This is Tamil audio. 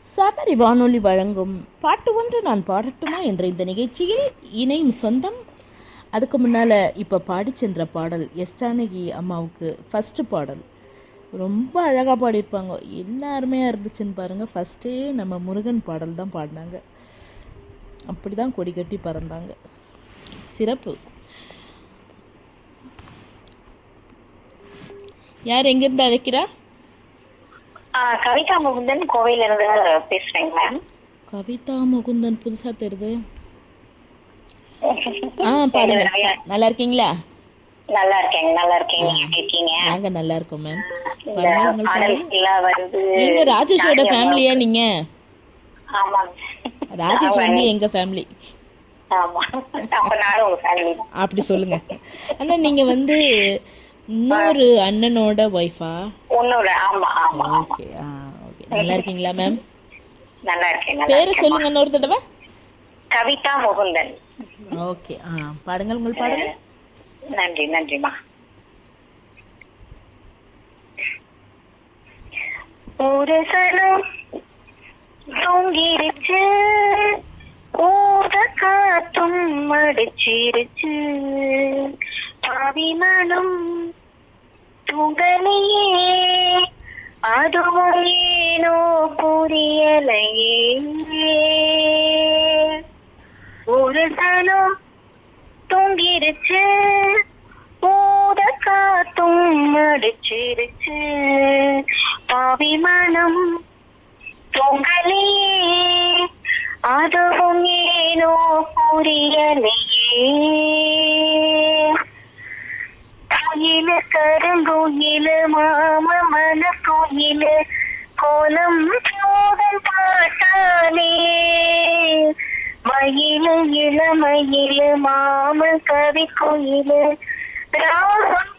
சபரி வானொலி வழங்கும் பாட்டு ஒன்று நான் பாடட்டுமா என்ற இந்த நிகழ்ச்சியில் இணையும் சொந்தம் அதுக்கு முன்னால் இப்போ பாடி சென்ற பாடல் எஸ் ஜானகி அம்மாவுக்கு ஃபஸ்ட்டு பாடல் ரொம்ப அழகாக பாடியிருப்பாங்க என்ன அருமையாக இருந்துச்சுன்னு பாருங்கள் ஃபஸ்ட்டே நம்ம முருகன் பாடல் தான் பாடினாங்க அப்படி தான் கொடி கட்டி பறந்தாங்க சிறப்பு யார் எங்கேருந்து அழைக்கிறா ஆ, கவிதா முகுந்தன் கோவையில இருந்து பேசுறேங்க மேம் கவிதா முகுந்தன் புதுசாக தெரியுது ஆ பாருங்க நல்லா இருக்கீங்களா நல்லா இருக்கேங்க நல்லா இருக்கேங்க நீங்க எப்படி இருக்கீங்க நாங்க நல்லா இருக்கோம் மேம் இந்த பாருங்க உங்கள் பாடல் பாடல் எல்லாம் வந்து நீங்க ராஜேஷோட ஃபேமிலியா நீங்க ஆமாங்க ராஜேஷ் வந்து எங்க ஃபேமிலி ஆமா அப்ப நானும் உங்க ஃபேமிலி தான் அப்படி சொல்லுங்க ஆனா நீங்க வந்து இன்னொரு அண்ணனோட ஒய்ஃபா உன்னோட ஆமா ஆமா ஆமா ஓகே ஆ ஓகே நல்லா இருக்கீங்களா மேம் நல்லா இருக்கேன் நல்லா பேரை இருக்கேன். சொல்லுங்க இன்னொரு தடவை கவிதா முகுந்தன் ஓகே ஆ பாடுங்கள் உங்கள் பாடல் நன்றி நன்றிமா ஒரு சனம் தூங்கிருச்சு ஊத காத்தும் அடிச்சிருச்சு பாவிமனும் தூங்கலையே அதுவும் ஏனோ புரியலையே ஒரு சனம் தூங்கிருச்சு ஊத காத்தும் அடிச்சிருச்சு பாவி மனம் தூங்கலையே அதுவும் ஏனோ புரியலையே குயிலு கருங்குயிலு மாம மன குயிலு கோலம் போதும் பாட்டாலே மயிலு இளமயிலு மாம கவி குயிலு ராகம்